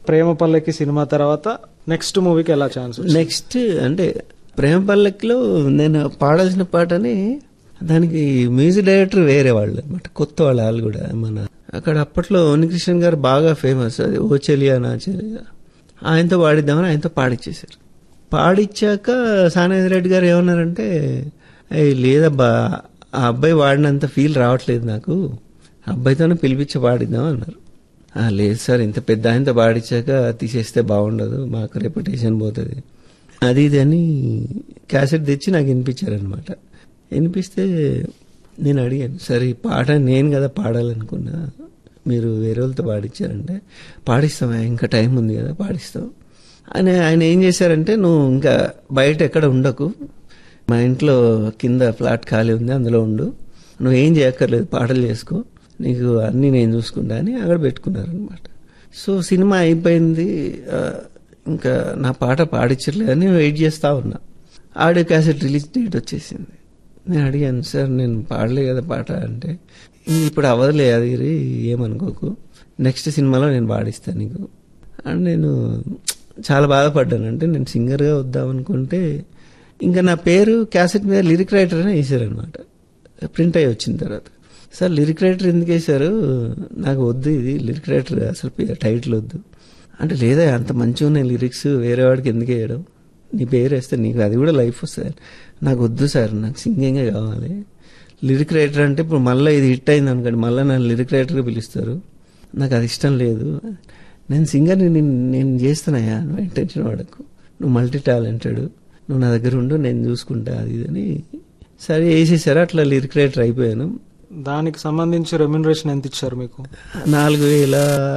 ప్రేమ పల్లకి సినిమా తర్వాత నెక్స్ట్ మూవీకి ఎలా ఛాన్స్ నెక్స్ట్ అంటే ప్రేమ పల్లకిలో నేను పాడాల్సిన పాటని దానికి మ్యూజిక్ డైరెక్టర్ వేరే వాళ్ళు అనమాట కొత్త వాళ్ళు వాళ్ళు కూడా మన అక్కడ అప్పట్లో ఉనికృష్ణన్ గారు బాగా ఫేమస్ అది ఓ చెలియా నా చెలియా ఆయనతో పాడిద్దామని ఆయనతో పాడిచ్చేశారు పాడిచ్చాక సానేంద్ర రెడ్డి గారు ఏమన్నారంటే "ఏయ్, లేదబ్బా ఆ అబ్బాయి వాడినంత ఫీల్ రావట్లేదు నాకు ఆ అబ్బాయితోనే పిలిపించి పాడిద్దాం అన్నారు "ఆ, లేదు సార్ ఇంత పెద్ద ఆయనతో పాడిచ్చాక తీసేస్తే బాగుండదు మాకు రెప్యుటేషన్ పోతుంది అది ఇది అని క్యాసెట్ తెచ్చి నాకు వినిపించారనమాట వినిపిస్తే నేను అడిగాను సరే ఈ పాట నేను కదా పాడాలనుకున్నా మీరు వేరే వాళ్ళతో పాడిచ్చారంటే పాడిస్తామా ఇంకా టైం ఉంది కదా పాడిస్తాం అని ఆయన ఏం చేశారంటే నువ్వు ఇంకా బయట ఎక్కడ ఉండకు మా ఇంట్లో కింద ఫ్లాట్ ఖాళీ ఉంది అందులో ఉండు నువ్వు ఏం చేయక్కర్లేదు పాటలు చేసుకో నీకు అన్నీ నేను చూసుకుంటా అని అక్కడ పెట్టుకున్నారనమాట సో సినిమా అయిపోయింది ఆ, ఇంకా నా పాట పాడించట్లేదని వెయిట్ చేస్తా ఉన్నా ఆడియో క్యాసెట్ రిలీజ్ డేట్ వచ్చేసింది నేను అడిగాను సార్ నేను పాడలే కదా పాట అంటే "ఇంక ఇప్పుడు అవ్వదులే అది రీ, ఏమనుకోకు నెక్స్ట్ సినిమాలో నేను పాడిస్తాను నీకు అని నేను చాలా బాధపడ్డాను అంటే నేను సింగర్గా వద్దాం అనుకుంటే ఇంకా నా పేరు క్యాసెట్ మీద లిరిక్ రైటర్ అని వేసారనమాట ప్రింట్ అయ్యి వచ్చిన తర్వాత సార్ లిరిక్ రైటర్ ఎందుకు వేశారు నాకు వద్దు ఇది లిరిక్ రైటర్ అసలు పే- టైటిల్ వద్దు అంటే లేదా అంత మంచిగా ఉన్నాయి లిరిక్స్ వేరే వాడికి ఎందుకు వేయడం నీ పేరు వేస్తే నీకు అది కూడా లైఫ్ వస్తుంది నాకు వద్దు సార్ నాకు సింగింగే కావాలి లిరిక్ రైటర్ అంటే ఇప్పుడు మళ్ళీ ఇది హిట్ అయింది అనుకోండి మళ్ళీ నన్ను లిరిక్ రైటర్గా పిలుస్తారు నాకు అది ఇష్టం లేదు నేను సింగర్ని నేను నేను చేస్తున్నాయా నువ్వు టెన్షన్ పడకు నువ్వు మల్టీ టాలెంటెడ్ నువ్వు నా దగ్గర ఉండు నేను చూసుకుంటా అది ఇది అని సరే వేసేసారు అట్లా లిరిక్ రైటర్ అయిపోయాను దానికి సంబంధించి రెమ్యునరేషన్ ఎంత ఇచ్చారు మీకు నాలుగు వేల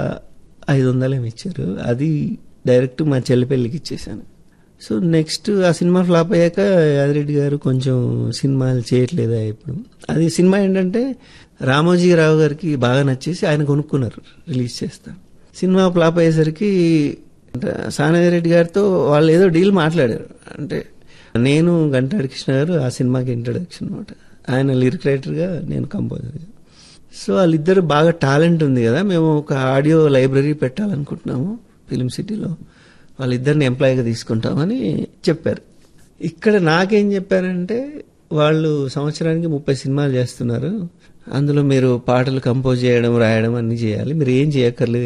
ఐదు వందలు ఏమి ఇచ్చారు అది డైరెక్ట్ మా చెల్లి పెళ్ళికి ఇచ్చేసాను సో నెక్స్ట్ ఆ సినిమా ఫ్లాప్ అయ్యాక యాదిరెడ్డి గారు కొంచెం సినిమాలు చేయట్లేదా ఇప్పుడు అది సినిమా ఏంటంటే రామోజీ రావు గారికి బాగా నచ్చేసి ఆయన కొనుక్కున్నారు రిలీజ్ చేస్తాం సినిమా ఫ్లాప్ అయ్యేసరికి అంటే సానాజీ రెడ్డి గారితో వాళ్ళు ఏదో డీల్ మాట్లాడారు అంటే నేను గంటాడి కృష్ణ గారు ఆ సినిమాకి ఇంట్రడక్షన్ అనమాట ఆయన లిరిక్ రైటర్గా నేను కంపోజర్గా సో వాళ్ళిద్దరు బాగా టాలెంట్ ఉంది కదా మేము ఒక ఆడియో లైబ్రరీ పెట్టాలనుకుంటున్నాము ఫిలిం సిటీలో వాళ్ళిద్దరిని ఎంప్లాయీగా తీసుకుంటామని చెప్పారు ఇక్కడ నాకేం చెప్పారంటే వాళ్ళు సంవత్సరానికి ముప్పై సినిమాలు చేస్తున్నారు అందులో మీరు పాటలు కంపోజ్ చేయడం రాయడం అన్ని చేయాలి మీరు ఏం చేయక్కర్లేదు